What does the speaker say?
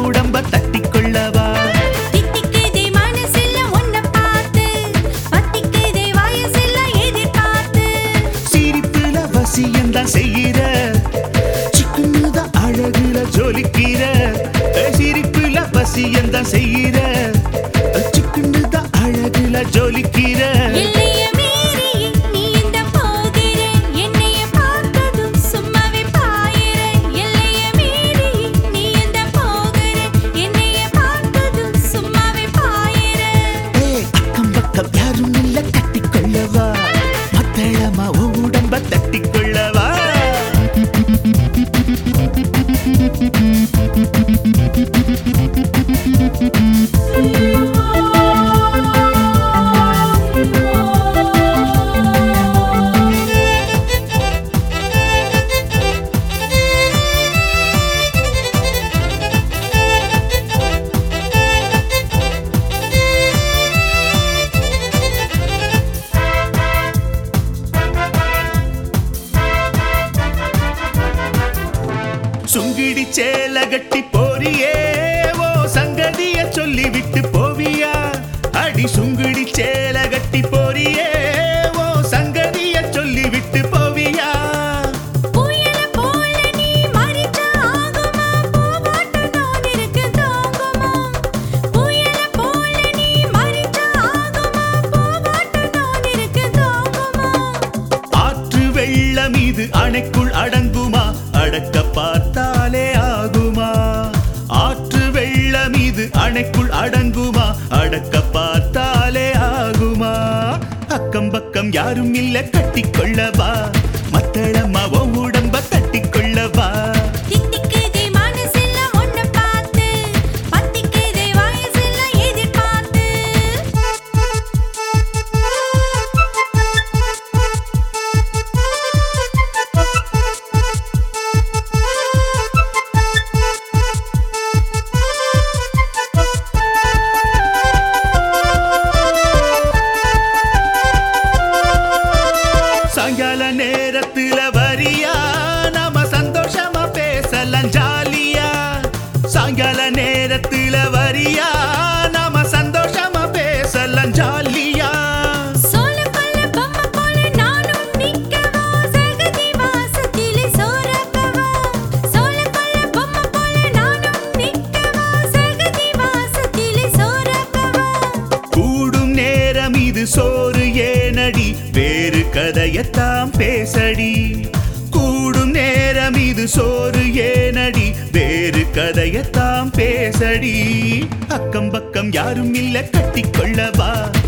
உடம்ப தட்டிக்கொள்ளவா தித்திக்குதே மனசுல உன்னை பார்த்து பத்திக்குதே வயசுல எதிர்பார்த்து சிரிப்புல வசியந்தான் செய்கிற சிக்குன்னுதான் அழகுல ஜொலிக்கிற ஏய், சிரிப்புல வசியந்தான் செய்கிற சிக்குன்னுதான் அழகுல ஜொலிக்கிற எல்லைய மீறி நீ இந்த போகிற என்னைய பார்த்ததும் சும்மாவே பாயிர எல்லைய மீறி நீ இந்த போகிற என்னைய பார்த்ததும் சும்மாவே பாயிர ஏய், அக்கம் பக்கம் யாரும் இல்ல கட்டிக்கொள்ளவா மத்தளமா உன் உடம்ப தட்டிக்கொள்ளவா சுங்கிடி சேல கட்டி போறியே ஓ சங்கதிய சொல்லி விட்டு போவியா அடி சுங்கிடி சேல கட்டி போறியே ஓ சங்கதிய சொல்லி விட்டு போவியா புயல போல நீ மறிச்சா ஆகுமா பூவாட்ட நான் இருக்கு தாங்குமா புயல போல நீ மறிச்சா ஆகுமா பூவாட்ட நான் இருக்கு தாங்குமா ஆற்று வெள்ளம் இது அணைக்குள் அடங்குமா அடக்க பார்த்தாலே ஆகுமா ஆற்று வெள்ளம் இது அணைக்குள் அடங்குமா அடக்க பார்த்தாலே ஆகுமா அக்கம் பக்கம் யாரும் இல்ல கட்டிக்கொள்ளவா மத்தளமா உன் உடம்ப தட்டிக்கொள்ளவா தித்திக்குதே மனசுல உன்னை பார்த்து பத்திக்குதே வயசுல எதிர்பார்த்து சாயங்கால நேரத்துல வரியா நாம சந்தோஷமா பேசலாம் ஜாலியா சாயங்கால நேரத்துல வரியா நாம சந்தோஷமா பேசலாம் ஜாலியா சோளப்பல்ல பொம்மை போல நானும் நிக்கவா சகதி வாசத்திலே சோறப்பவா சோளப்பல்ல பொம்மை போல நானும் நிக்கவா சகதி வாசத்திலே சோறப்பவா கூடும் நேரம் இது சோறு ஏனடி வேறு கதையத்தாம் பேசடி கூடும் நேரம் இது சோறு ஏனடி வேறு கதையத்தாம் பேசடி அக்கம் பக்கம் யாரும் இல்ல கட்டிக்கொள்ளவா